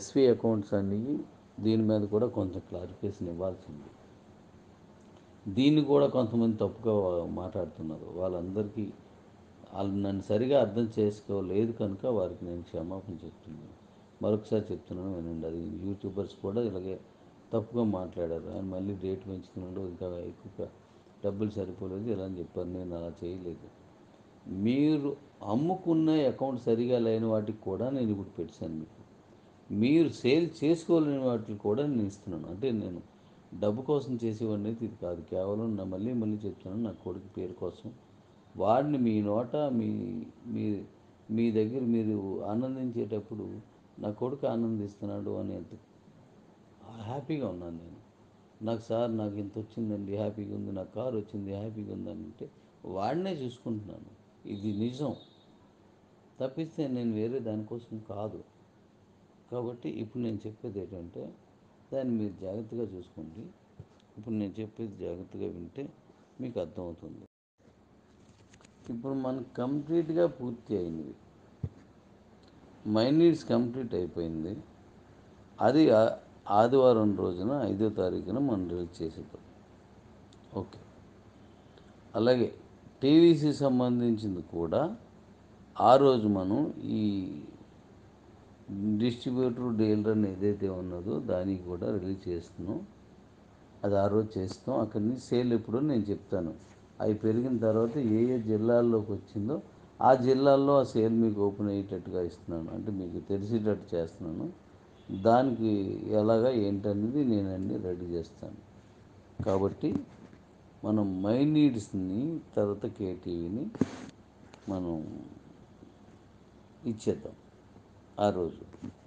SV accounts అన్నీ దీని మీద కూడా కొంచెం క్లారిఫికేషన్ ఇవ్వాల్సింది దీన్ని కూడా కొంతమంది తప్పుగా మాట్లాడుతున్నారు వాళ్ళందరికీ వాళ్ళు నన్ను సరిగా అర్థం చేసుకోలేదు కనుక వారికి నేను క్షమాపణ చెప్తున్నాను మరొకసారి చెప్తున్నాను వినండి అది యూట్యూబర్స్ కూడా ఇలాగే తప్పుగా మాట్లాడారు ఆయన మళ్ళీ రేట్ పెంచుతున్నాడు ఇంకా ఎక్కువ డబ్బులు సరిపోలేదు ఇలా అని చెప్పారు నేను అలా చేయలేదు మీరు అమ్ముకున్న అకౌంట్ సరిగా లేని వాటికి కూడా నేను ఇప్పుడు పెట్టాను మీకు మీరు సేల్ చేసుకోలేని వాటికి కూడా నేను ఇస్తున్నాను అంటే నేను డబ్బు కోసం చేసేవాడిని అయితే ఇది కాదు కేవలం నా మళ్ళీ మళ్ళీ చెప్తున్నాను నా కొడుకు పేరు కోసం వాడిని మీ నోట మీ మీ మీ దగ్గర మీరు ఆనందించేటప్పుడు నా కొడుకు ఆనందిస్తున్నాడు అని ఎంత హ్యాపీగా ఉన్నాను నేను నాకు సార్ నాకు ఇంత వచ్చిందండి హ్యాపీగా ఉంది నాకు కారు వచ్చింది హ్యాపీగా ఉంది అని అంటే వాడినే చూసుకుంటున్నాను ఇది నిజం తప్పిస్తే నేను వేరే దానికోసం కాదు కాబట్టి ఇప్పుడు నేను చెప్పేది ఏంటంటే దాన్ని మీరు జాగ్రత్తగా చూసుకోండి ఇప్పుడు నేను చెప్పేది జాగ్రత్తగా వింటే మీకు అర్థమవుతుంది ఇప్పుడు మనకు కంప్లీట్గా పూర్తి అయింది మైనీడ్స్ కంప్లీట్ అయిపోయింది అది ఆ- ఆదివారం రోజున ఐదో తారీఖున మనం రిలీజ్ చేసేద్దాం ఓకే అలాగే టీవీసీ సంబంధించింది కూడా ఆ రోజు మనం ఈ డిస్ట్రిబ్యూటర్ డీలర్ అని ఏదైతే ఉన్నదో దానికి కూడా రిలీజ్ చేస్తున్నాం అది ఆ రోజు చేస్తాం అక్కడి నుంచి సేల్ ఎప్పుడో నేను చెప్తాను అవి పెరిగిన తర్వాత ఏ ఏ జిల్లాల్లోకి వచ్చిందో ఆ జిల్లాల్లో ఆ సేల్ మీకు ఓపెన్ అయ్యేటట్టుగా ఇస్తున్నాను అంటే మీకు తెలిసేటట్టు చేస్తున్నాను దానికి ఎలాగా ఏంటనేది నేను అన్ని రెడీ చేస్తాను కాబట్టి మనం మై నీడ్స్ని తర్వాత కేటీవీని మనం ఇచ్చేద్దాం ఆ రోజు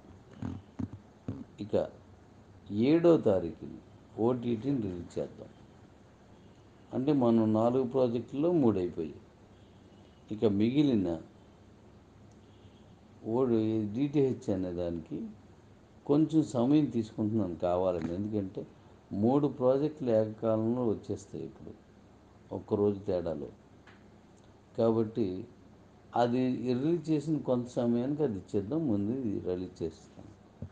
ఇక ఏడో తారీఖుని ఓటీటీని రిలీజ్ చేద్దాం అంటే మనం నాలుగు ప్రాజెక్టుల్లో మూడు అయిపోయాయి ఇక మిగిలిన ఓడి డిటిహెచ్ అనే దానికి కొంచెం సమయం తీసుకుంటున్నాను కావాలని ఎందుకంటే మూడు ప్రాజెక్టులు ఏకకాలంలో వచ్చేస్తాయి ఇప్పుడు ఒక్కరోజు తేడాలో కాబట్టి అది రిలీజ్ చేసిన కొంత సమయానికి అది ఇచ్చేద్దాం ముందు ఇది రిలీజ్ చేస్తాం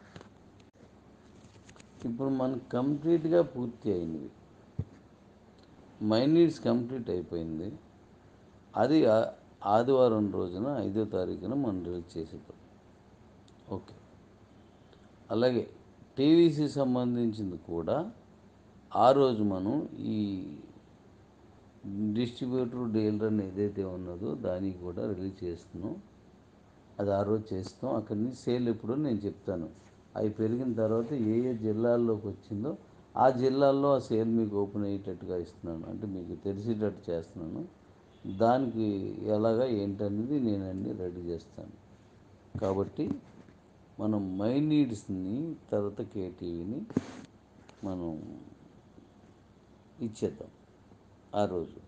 ఇప్పుడు మనకు కంప్లీట్గా పూర్తి అయింది మైనీడ్స్ కంప్లీట్ అయిపోయింది అది ఆ- ఆదివారం రోజున ఐదో తారీఖున మనం రిలీజ్ చేసేద్దాం ఓకే అలాగే టీవీసీ సంబంధించింది కూడా ఆ రోజు మనం ఈ డిస్ట్రిబ్యూటర్ డీలర్ అని ఏదైతే ఉన్నదో దానికి కూడా రిలీజ్ చేస్తున్నాం అది ఆ రోజు చేస్తాం అక్కడి నుంచి సేల్ ఎప్పుడో నేను చెప్తాను అవి పెరిగిన తర్వాత ఏ ఏ జిల్లాల్లోకి వచ్చిందో ఆ జిల్లాల్లో ఆ సేల్ మీకు ఓపెన్ అయ్యేటట్టుగా ఇస్తున్నాను అంటే మీకు తెలిసేటట్టు చేస్తున్నాను దానికి ఎలాగా ఏంటనేది నేను అన్ని రెడీ చేస్తాను కాబట్టి మనం మై నీడ్స్ని తర్వాత కేటీవీని మనం ఇచ్చేద్దాం ఆ రోజు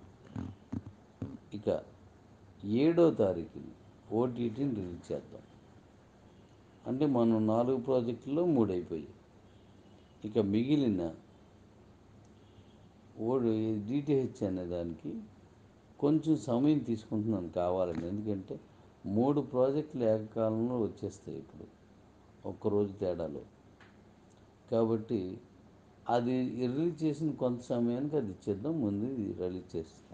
ఇక ఏడో తారీఖుని ఓటీటీని రిలీజ్ చేద్దాం అంటే మనం నాలుగు ప్రాజెక్టుల్లో మూడు అయిపోయాయి ఇక మిగిలిన ఓడి డిటిహెచ్ అనే దానికి కొంచెం సమయం తీసుకుంటున్నాను కావాలని ఎందుకంటే మూడు ప్రాజెక్టులు ఏకకాలంలో వచ్చేస్తాయి ఇప్పుడు ఒక్కరోజు తేడాలో కాబట్టి అది రిలీజ్ చేసిన కొంత సమయానికి అది ఇచ్చేద్దాం ముందు ఇది రిలీజ్ చేస్తాం